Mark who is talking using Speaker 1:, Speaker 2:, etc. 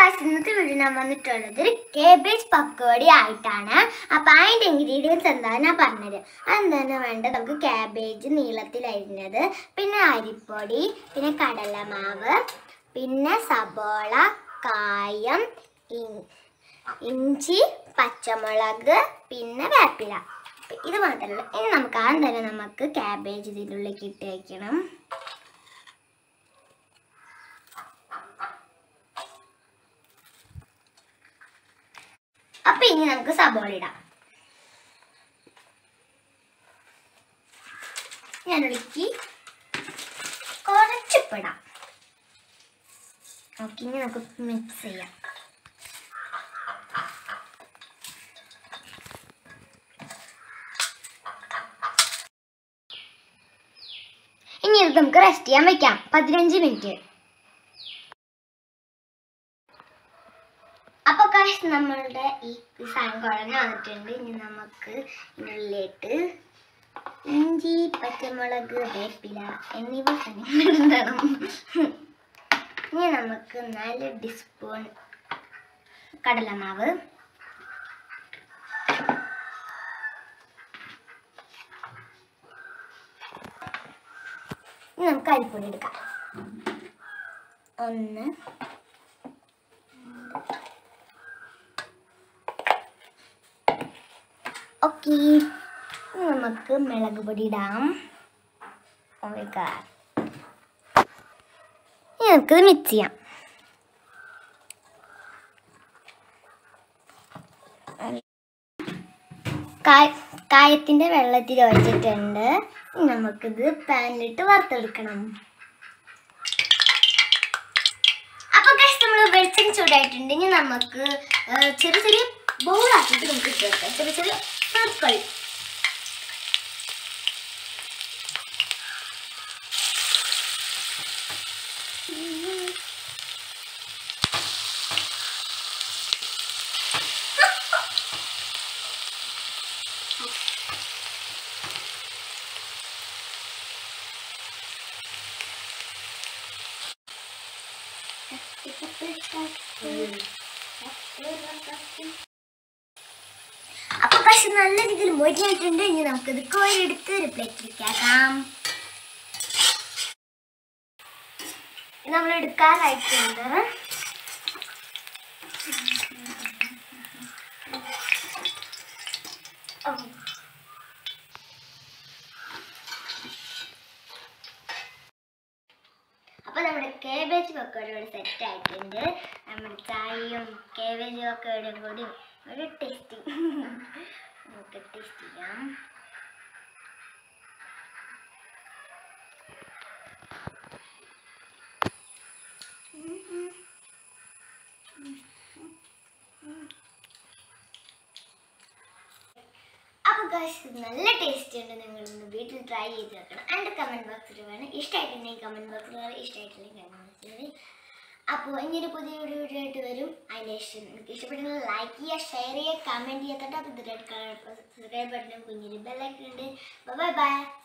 Speaker 1: കാശ് ഇന്നത്തെ വീഡിയോ ഞാൻ വന്നിട്ടുള്ളത് ഒരു കേബേജ് പക്കോടി ആയിട്ടാണ് അപ്പൊ അതിന്റെ ഇൻഗ്രീഡിയൻസ് എന്താണെന്ന് ഞാൻ പറഞ്ഞത് അതെന്താണ് വേണ്ടത് നമുക്ക് കാബേജ് നീളത്തിൽ അരിഞ്ഞത് പിന്നെ അരിപ്പൊടി പിന്നെ കടലമാവ് പിന്നെ സബോള കായം ഇ- ഇഞ്ചി പച്ചമുളക് പിന്നെ വേപ്പില അപ്പൊ ഇത് മാത്രമേ ഉള്ളൂ ഇനി നമുക്ക് ആദ്യം തന്നെ നമുക്ക് കാബേജ് ഇതിൻ്റെ ഉള്ളിലേക്ക് ഇട്ട് വയ്ക്കണം അപ്പൊ ഇനി നമുക്ക് സബോള ഇടാം ഞാനൊടുക്കി കുറച്ചിപ്പിടാം ഓക്കെ ഇനി നമുക്ക് മിക്സ് ചെയ്യാം ഇനി ഇത് നമുക്ക് റെസ്റ്റ് ചെയ്യാൻ വെക്കാം പതിനഞ്ച് മിനിറ്റ് അപ്പൊ കാശ് നമ്മളുടെ ഈ സാധനം കുഴഞ്ഞു വന്നിട്ടുണ്ട് ഇനി നമുക്ക് ഇതിനുള്ളിലേക്ക് ഇഞ്ചി പച്ചമുളക് വേപ്പില എന്നിവ ഇടണം ഇനി നമുക്ക് നാല് ടീസ്പൂൺ കടലമാവ് ഇനി നമുക്ക് അരിപ്പൊടി എടുക്കാം ഒന്ന് ഓക്കെ നമുക്ക് മുളക് പൊടി ഇടാം Oh my God. ഇനി നമുക്കിത് മിക്സ് ചെയ്യാം കായ- കായത്തിന്റെ വെള്ളത്തിൽ ഒഴിച്ചിട്ടുണ്ട് ഇനി നമുക്കിത് പാനിലിട്ട് വറുത്തെടുക്കണം അപ്പൊ guys, നമ്മള് വെളിച്ചെണ്ണ ചൂടായിട്ടുണ്ട് ഇനി നമുക്ക് ആ, ചെറിയ ചെറിയ ബൗളാക്കിയിട്ട് നമുക്ക് ഇട്ട് വെക്കാം ചെറിയ ചെറിയ സർക്കിൾ അപ്പൊ പക്ഷെ നല്ല രീതിയിൽ മൊരിഞ്ഞിട്ടുണ്ട് ഇനി നമുക്കിത് കോരിയെടുത്ത് ഒരു പ്ലേറ്റിലേക്ക് ആക്കാം ഇത് നമ്മൾ എടുക്കാനായിട്ടുണ്ട് ഓ. അപ്പൊ നമ്മുടെ കേബേജ് പക്കോട ഇവിടെ സെറ്റ് ആയിട്ടുണ്ട് നമ്മുടെ ചായയും കേബേജ് പക്കോടയും കൂടി ഒരു ടേസ്റ്റ് നമുക്ക് ടേസ്റ്റ് ചെയ്യാം അപ്പോൾ ഗൈസ് നല്ല ടേസ്റ്റ് ഉണ്ട് നിങ്ങൾ ഒന്ന് വീട്ടിൽ ട്രൈ ചെയ്ത് നോക്കണം എൻ്റെ കമൻറ്റ് ബോക്സിൽ വേണം ഇഷ്ടമായിട്ടുണ്ടെങ്കിൽ കമൻറ്റ് ബോക്സിൽ വേണം ഇഷ്ടമായിട്ടില്ലെങ്കിൽ കമൻറ്റ് ബോക്സിൽ വേണം അപ്പോൾ ഇനിയൊരു പുതിയ വീഡിയോ വീഡിയോ ആയിട്ട് വരും അതിൻ്റെ ഇഷ്ടം നിങ്ങൾക്ക് ഇഷ്ടപ്പെട്ടെങ്കിൽ ലൈക്ക് ചെയ്യുക ഷെയർ ചെയ്യുക കമൻറ്റ് ചെയ്യുക തൊട്ട് അപ്പോൾ റെഡ് കളർ സബ്സ്ക്രൈബ് ബട്ടനും കുഞ്ഞിന് ബെല്ലൈക്കൺ ഉണ്ട് ബൈ ബൈ